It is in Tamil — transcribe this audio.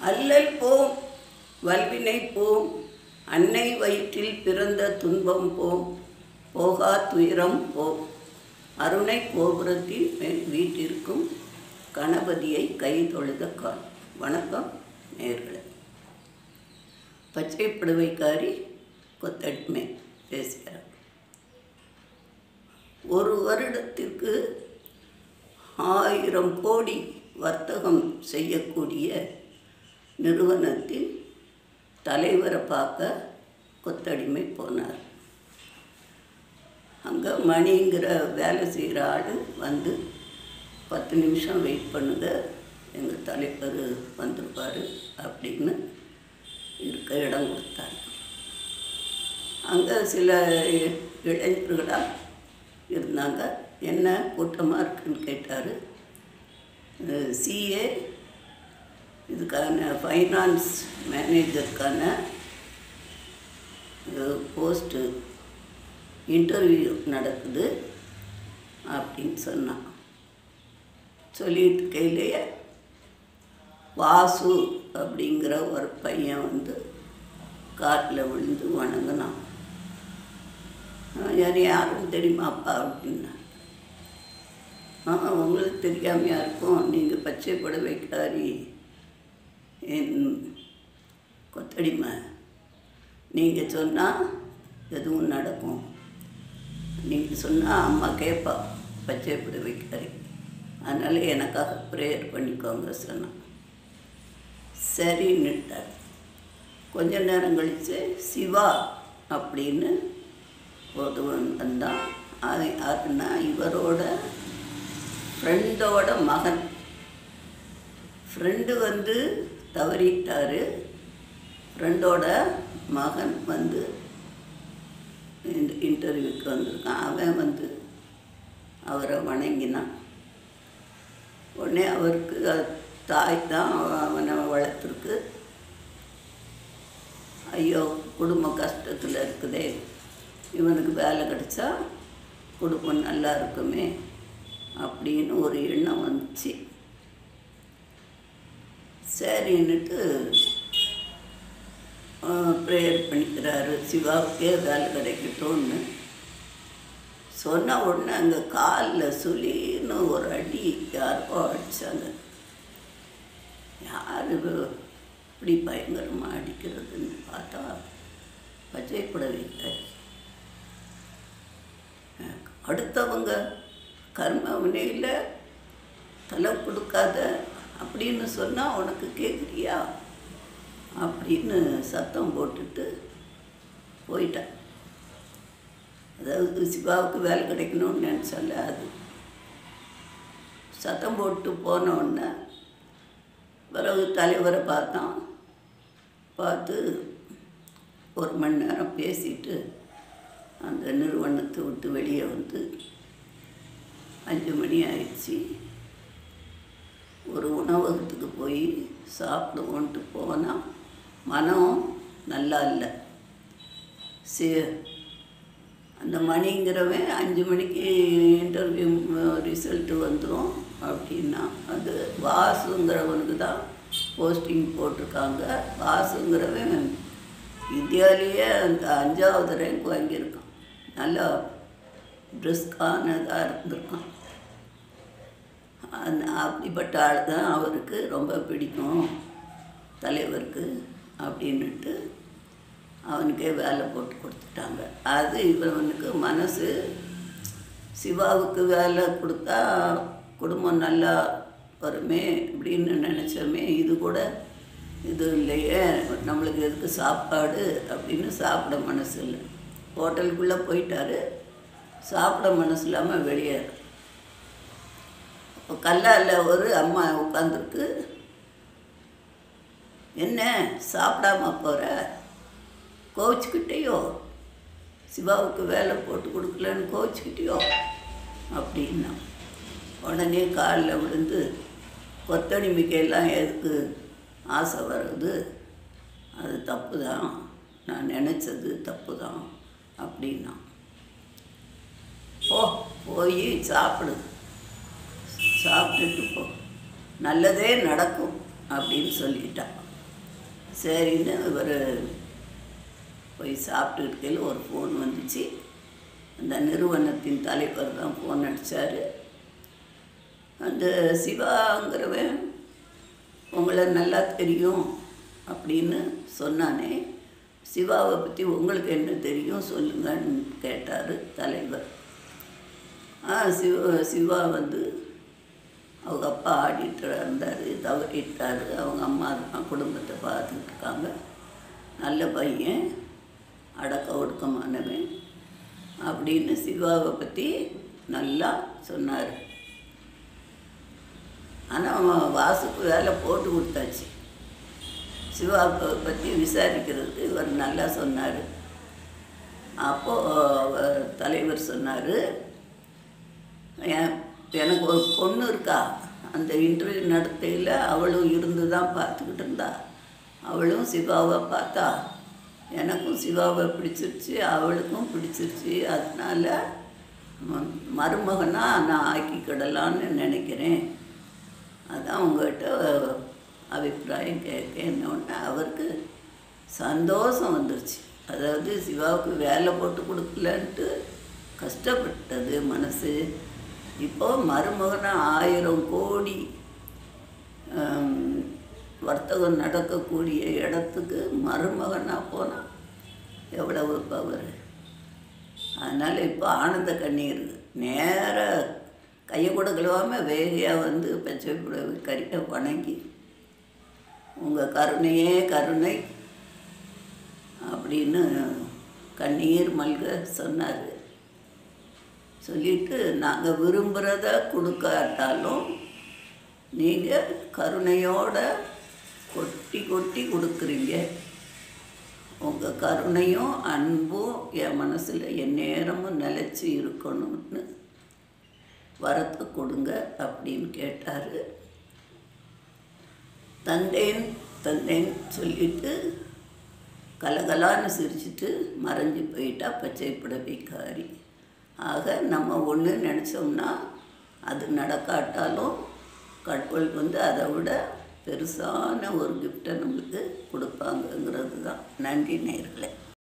அல்லல் போம் வல்வினை போம் அன்னை வயிற்றில் பிறந்த துன்பம் போம் போகா துயரம் போம் அருணை கோபுரத்தின் மேல் வீட்டிற்கும் கணபதியை கை தொழுத கால் வணக்கம் நேர்களே பச்சை புடவைக்காரி கொத்தடிமை பேசுகிறார் ஒரு வருடத்திற்கு ஆயிரம் கோடி வர்த்தகம் செய்யக்கூடிய நிறுவனத்தின் தலைவரை பார்க்க கொத்தடிமை போனார் அங்கே மணிங்கிற வேலை செய்கிற ஆள் வந்து பத்து நிமிஷம் வெயிட் பண்ணுங்க எங்கள் தலைவர் வந்திருப்பார் அப்படின்னு இருக்க இடம் கொடுத்தாரு அங்கே சில இளைஞர்களாக இருந்தாங்க என்ன கூட்டமாக இருக்குன்னு கேட்டார் சிஏ இதுக்கான ஃபைனான்ஸ் மேனேஜருக்கான போஸ்ட்டு இன்டர்வியூ நடக்குது அப்படின்னு சொன்னான் சொல்லிட்டு கையிலேயே வாசு அப்படிங்கிற ஒரு பையன் வந்து காட்டில் விழுந்து வணங்கினான் யார் யாரும் தெரியுமாப்பா அப்படின்னா ஆ உங்களுக்கு தெரியாமையா இருக்கும் நீங்கள் பச்சை புடவைக்காரி என் கொத்தடிமை நீங்கள் சொன்னால் எதுவும் நடக்கும் நீங்கள் சொன்னால் அம்மா கேட்பா பச்சை புடவைக்காரி அதனால் எனக்காக ப்ரேயர் பண்ணிக்கோங்க சொன்னான் சரின்னுட்டார் கொஞ்ச நேரம் கழித்து சிவா அப்படின்னு ஒருவன் வந்தான் அது அதுனா இவரோட ஃப்ரெண்டோட மகன் ஃப்ரெண்டு வந்து தவறிட்டார் ஃப்ரெண்டோட மகன் வந்து இந்த இன்டர்வியூக்கு வந்திருக்கான் அவன் வந்து அவரை வணங்கினான் உடனே அவருக்கு தாய் தான் அவனை வளர்த்துருக்கு ஐயோ குடும்ப கஷ்டத்தில் இருக்குதே இவனுக்கு வேலை கிடைச்சா குடும்பம் நல்லா இருக்குமே அப்படின்னு ஒரு எண்ணம் வந்துச்சு சரின்னுட்டு ப்ரேயர் பண்ணிக்கிறாரு சிவாவுக்கே வேலை கிடைக்கட்டும்னு சொன்ன உடனே அங்கே காலில் சுளின்னு ஒரு அடி யாருக்கோ அடித்தாங்க யார் இப்படி பயங்கரமாக அடிக்கிறதுன்னு பார்த்தா பச்சை புடவைக்காரி அடுத்தவங்க கர்ம வினையில் தலை கொடுக்காத அப்படின்னு சொன்னால் உனக்கு கேட்குறியா அப்படின்னு சத்தம் போட்டுட்டு போயிட்டேன் அதாவது சிவாவுக்கு வேலை கிடைக்கணும்னு நினச்சால அது சத்தம் போட்டு போன உடனே பிறகு தலைவரை பார்த்தான் பார்த்து ஒரு மணி நேரம் பேசிட்டு அந்த நிறுவனத்தை விட்டு வெளியே வந்து அஞ்சு மணி ஆயிடுச்சு ஒரு உணவகத்துக்கு போய் சாப்பிடுவோன்ட்டு போனால் மனம் நல்லா இல்லை சே அந்த மணிங்கிறவன் அஞ்சு மணிக்கு இன்டர்வியூ ரிசல்ட்டு வந்துடும் அப்படின்னா அது வாசுங்கிறவனுக்கு தான் போஸ்டிங் போட்டிருக்காங்க வாசுங்கிறவன் இந்தியாவிலேயே அந்த அஞ்சாவது ரேங்க் வாங்கியிருக்கான் நல்லா பிரிஸ்கானதாக இருந்திருக்கான் அந்த அப்படிப்பட்ட ஆள் தான் அவருக்கு ரொம்ப பிடிக்கும் தலைவருக்கு அப்படின்னுட்டு அவனுக்கே வேலை போட்டு கொடுத்துட்டாங்க அது இவனுக்கு மனசு சிவாவுக்கு வேலை கொடுத்தா குடும்பம் நல்லா வருமே அப்படின்னு நினச்சோமே இது கூட இது இல்லையே நம்மளுக்கு எதுக்கு சாப்பாடு அப்படின்னு சாப்பிட மனசு இல்லை ஹோட்டலுக்குள்ளே போயிட்டாரு சாப்பிட மனசு இல்லாமல் வெளியே இப்போ கல்லால் ஒரு அம்மா உட்காந்துருக்கு என்ன சாப்பிடாம போகிற கோவிச்சுக்கிட்டேயோ சிவாவுக்கு வேலை போட்டு கொடுக்கலன்னு கோவிச்சுக்கிட்டேயோ அப்படின்னா உடனே காலில் விழுந்து கொத்தடிமைக்கெல்லாம் எதுக்கு ஆசை வருது அது தப்பு தான் நான் நினச்சது தப்பு தான் அப்படின்னா போ போய் சாப்பிடு சாப்பிட்டுட்டு போ நல்லதே நடக்கும் அப்படின்னு சொல்லிட்டான் சரின்னு இவர் போய் சாப்பிட்டு இருக்கையில் ஒரு ஃபோன் வந்துச்சு அந்த நிறுவனத்தின் தலைவர் தான் ஃபோன் அடித்தார் அந்த சிவாங்கிறவன் உங்களை நல்லா தெரியும் அப்படின்னு சொன்னானே சிவாவை பற்றி உங்களுக்கு என்ன தெரியும் சொல்லுங்கன்னு கேட்டார் தலைவர் ஆ சிவ சிவா வந்து அவங்க அப்பா ஆடிட்டு இருந்தார் தவறிட்டார் அவங்க அம்மா தான் குடும்பத்தை பார்த்துக்கிட்டு இருக்காங்க நல்ல பையன் அடக்க ஒடுக்கமானவன் அப்படின்னு சிவாவை பற்றி நல்லா சொன்னார் ஆனால் வாசுக்கு வேலை போட்டு கொடுத்தாச்சு சிவாவை பற்றி விசாரிக்கிறதுக்கு இவர் நல்லா சொன்னார் அப்போது தலைவர் சொன்னார் எனக்கு ஒரு பொண்ணு இருக்கா அந்த இன்டர்வியூ நடத்தையில் அவளும் இருந்து தான் பார்த்துக்கிட்டு இருந்தா அவளும் சிவாவை பார்த்தா எனக்கும் சிவாவை பிடிச்சிருச்சு அவளுக்கும் பிடிச்சிருச்சு அதனால் மருமகனாக நான் ஆக்கிக்கிடலான்னு நினைக்கிறேன் அதான் உங்கள்கிட்ட அபிப்பிராயம் கேட்க என்னொன்று அவருக்கு சந்தோஷம் வந்துருச்சு அதாவது சிவாவுக்கு வேலை போட்டு கொடுக்கலன்ட்டு கஷ்டப்பட்டது மனசு இப்போ மருமகனாக ஆயிரம் கோடி வர்த்தகம் நடக்கக்கூடிய இடத்துக்கு மருமகனாக போனால் எவ்வளவு பவர் அதனால் இப்போ ஆனந்த கண்ணீர் நேர கையை கூட கழுவாமல் வேகையாக வந்து பச்சை புடவை கறியை வணங்கி உங்கள் கருணையே கருணை அப்படின்னு கண்ணீர் மல்க சொன்னார் சொல்லிட்டு நாங்கள் விரும்புகிறத கொடுக்காட்டாலும் நீங்கள் கருணையோட கொட்டி கொட்டி கொடுக்குறீங்க உங்கள் கருணையும் அன்பும் என் மனசில் என் நேரமும் நிலச்சி இருக்கணும்னு வரத்தை கொடுங்க அப்படின்னு கேட்டார் தந்தேன் தந்தேன் சொல்லிட்டு கலகலான்னு சிரிச்சிட்டு மறைஞ்சு போயிட்டா பச்சை புடவைக்காரி ஆக நம்ம ஒன்று நினச்சோம்னா அது நடக்காட்டாலும் கடவுள் வந்து அதை விட பெருசான ஒரு கிஃப்டை நம்மளுக்கு கொடுப்பாங்கங்கிறது தான் நன்றி நேர்களே